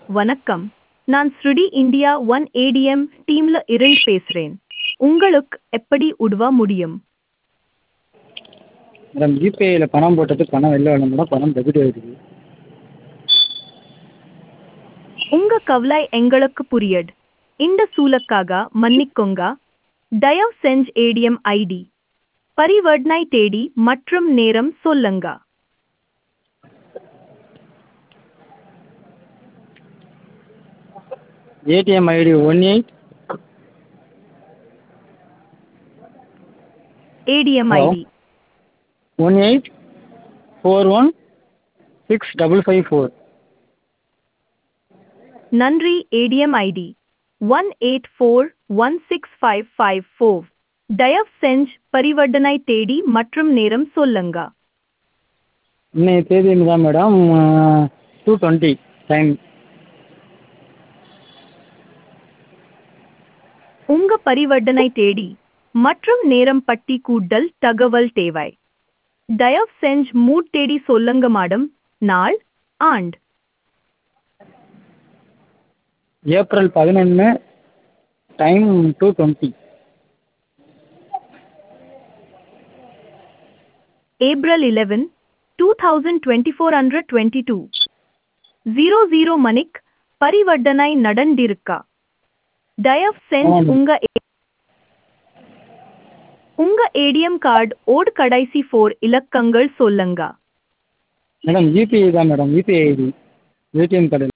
வணக்கம் நான் ஸ்ருடி இந்தியா ஒன் ஏடிஎம் டீம்ல இருந்து பேசுறேன் உங்களுக்கு எப்படி உதவ முடியும் மேடம் யூபிஐயில் பணம் போட்டது பணம் வெளில வரல மேடம் பணம் டெபிட் ஆகிடுது உங்க கவலை எங்களுக்கு புரியுது இந்த சூழலுக்காக மன்னிக்கோங்க தயவு செஞ்சு ஏடிஎம் ஐடி பரிவர்த்தனை தேதி மற்றும் நேரம் சொல்லுங்க ATM ID one eight ATM Hello? ID one eight four one six double five four நன்றி ATM ID one eight four one six five five four தயவு செஞ்சு பரிவர்த்தனை தேதி மற்றும் நேரம் சொல்லுங்க இன்னைய தேதின்னு தான் மேடம் டூ டுவெண்ட்டி டைம் உங்க பரிவர்த்தனை தேதி மற்றும் நேரம் பட்டி கூட்டல் தகவல் தேவை தயவு செஞ்சு மூட் தேதி சொல்லுங்க மேடம் நாள் ஆண்ட் ஏப்ரல் பதினொன்று time two twenty April eleven two thousand twenty four hundred twenty two zero zero மணிக்கு பரிவர்த்தனை நடந்திருக்கா தயவு செஞ்சு ஆமாம். உங்க ஏ- உங்க ஏடிஎம் கார்டு ஓட் கடைசி ஃபோர் இலக்கங்கள் சொல்லுங்க மேடம் யூபிஐ தான் madam UPI ID ATM card